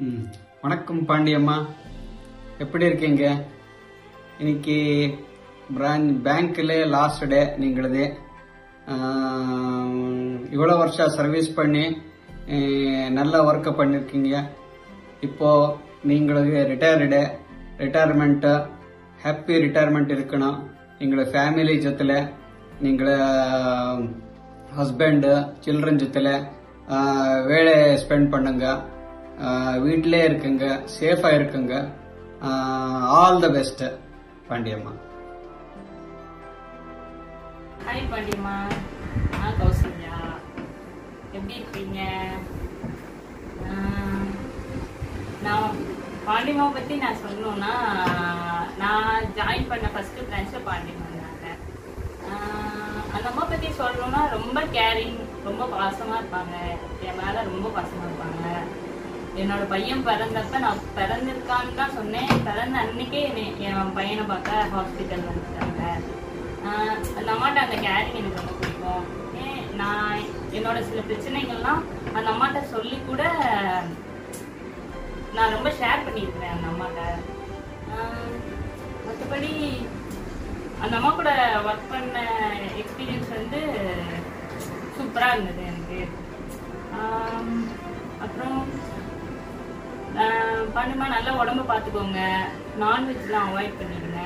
ம் வணக்கம் பாண்டியம்மா எப்படி இருக்கீங்க இன்னைக்கு பிரான்ச் பேங்க்கில் லாஸ்ட் டே நீங்களது இவ்வளோ வருஷம் சர்வீஸ் பண்ணி அஹ், நல்ல ஒர்க்கை பண்ணியிருக்கீங்க இப்போ நீங்களுக்கு ரிட்டையர்டு ரிட்டையர்மெண்ட்டு ஹாப்பி ரிட்டையர்மெண்ட் இருக்கணும் எங்களை ஃபேமிಲಿ ಜೊತೆಲೆ ನಿಂಗಳ ஹஸ்பண்ட் சில்ட்ரன் ஜொத்தில் வேலை ஸ்பெண்ட் பண்ணுங்க ஆஹ் வீட்டிலே இருக்குங்க சேஃபாக இருக்குங்க all the best Pandiyamma hi Pandiyamma நான் கௌசல்யா எப்படி இருக்கீங்க ஆஹ், நான் பாண்டியம்மாவை பற்றி நான் சொல்லணும்னா நான் ஜாயின் பண்ண ஃபஸ்ட்டு பிரான்ச்சில் பாண்டியம்மா இருந்தாங்க ஆஹ், அந்த அம்மா பற்றி சொல்லணும்னா ரொம்ப கேரிங் ரொம்ப பாசமாக இருப்பாங்க என் மேலே ரொம்ப பாசமாக இருப்பாங்க என்னோட பையன் பிறந்தப்ப நான் பிறந்திருக்கான்னு தான் சொன்னேன் பிறந்த அன்னைக்கே என்னை- என் பையனை பார்க்க ஹாஸ்பிட்டல் வந்துட்டாங்க ஆஹ் அந்த அம்மாட்ட அந்த கேரிங் எனக்கு ரொம்ப பிடிக்கும் ஏன் நான் என்னோட சில பிரச்சனைகள்லாம் அந்த அம்மாட்ட சொல்லி கூட நான் ரொம்ப ஷேர் பண்ணியிருக்கிறேன் அந்த அம்மாட்ட ஆஹ் மற்றபடி அந்த அம்மா கூட ஒர்க் பண்ண எக்ஸ்பீரியன்ஸ் வந்து சூப்பராக இருந்தது எனக்கு ஆம், அப்புறம் ஆஹ் பண்ணுமா நல்லா உடம்ப பார்த்துக்கோங்க நான்வெஜ்லாம் அவாய்ட் பண்ணிடுங்க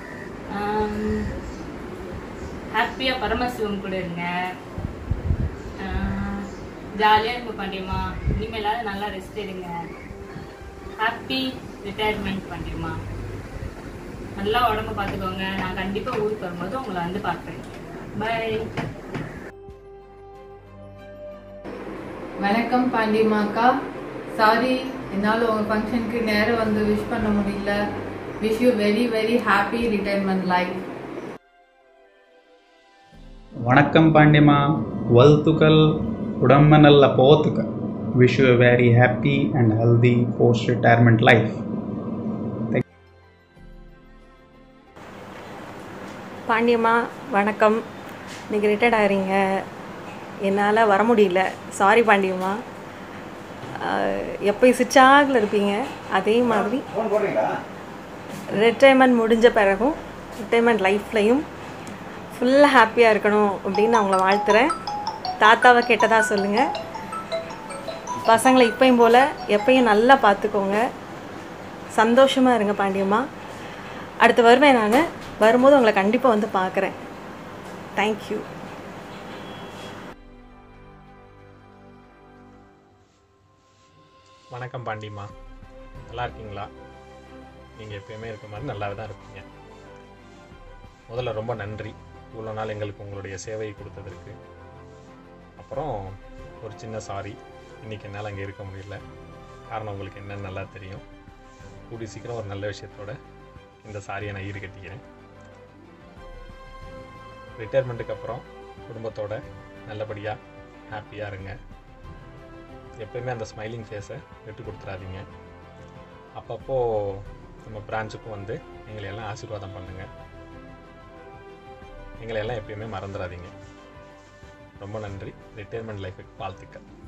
ஹாப்பியாக பரமசிவம் கூட இருங்க ஜாலியாக இருங்க பாண்டியம்மா இனிமேலாவது நல்லா ரெஸ்ட் எடுங்க ஹாப்பி ரிட்டையர்மெண்ட் பாண்டியம்மா நல்லா உடம்ப பார்த்துக்கோங்க நான் கண்டிப்பாக ஊருக்கு வரும்போது உங்களை வந்து பார்க்குறேன் பை வணக்கம் பாண்டியம்மா அக்கா சாரி என்னால் உங்கள் ஃபங்க்ஷனுக்கு நேரம் வந்து விஷ் பண்ண முடியல wish you very very happy retirement life வணக்கம் பாண்டியம்மா வாழ்த்துக்கள் உடம்ப நல்ல போத்துக்க wish you very happy and healthy post retirement life Pandiyamma வணக்கம் நீங்கள் ரிட்டையர்ட் ஆகிறீங்க என்னால் வர முடியல சாரி பாண்டியம்மா ஆஹ், எப்பயும் சிச்சாகில் இருப்பீங்க அதே மாதிரி ரிட்டைர்மெண்ட் முடிஞ்ச பிறகும் ரிட்டைர்மெண்ட் லைஃப்லையும் ஃபுல்லாக ஹாப்பியாக இருக்கணும் அப்படின்னு நான் உங்களை வாழ்த்துறேன் தாத்தாவை கேட்டதா சொல்லுங்கள் பசங்களை இப்பயும் போல் எப்பயும் நல்லா பார்த்துக்கோங்க சந்தோஷமாக இருங்க பாண்டியம்மா அடுத்து வருவேன் நான் வரும்போது உங்களை கண்டிப்பாக வந்து பார்க்குறேன் தேங்க்யூ வணக்கம் பாண்டிமா நல்லா இருக்கீங்களா நீங்கள் எப்பயுமே இருக்க மாதிரி நல்லாவே தான் இருப்பீங்க முதல்ல ரொம்ப நன்றி இவ்வளோ நாள் எங்களுக்கு உங்களுடைய சேவையை கொடுத்ததற்கு அப்புறம் ஒரு சின்ன சாரி இன்றைக்கி என்னால் அங்கே இருக்க முடியல காரணம் உங்களுக்கு என்னன்னு நல்லா தெரியும் கூடி சீக்கிரம் ஒரு நல்ல விஷயத்தோட இந்த சாரியை நான் ஈடு கட்டிக்கிறேன் ரிட்டையர்மெண்ட்டுக்கு அப்புறம் குடும்பத்தோட நல்லபடியாக ஹாப்பியாக இருங்க எப்பயுமே அந்த ஸ்மைலிங் ஃபேஸை விட்டு கொடுத்துறாதீங்க அப்பப்போ நம்ம பிரான்ச்சுக்கும் வந்து எங்களை எல்லாம் ஆசீர்வாதம் பண்ணுங்கள் எங்களை எல்லாம் எப்பயுமே மறந்துடாதீங்க ரொம்ப நன்றி ரிட்டையர்மெண்ட் லைஃபுக்கு வாழ்த்துக்கள்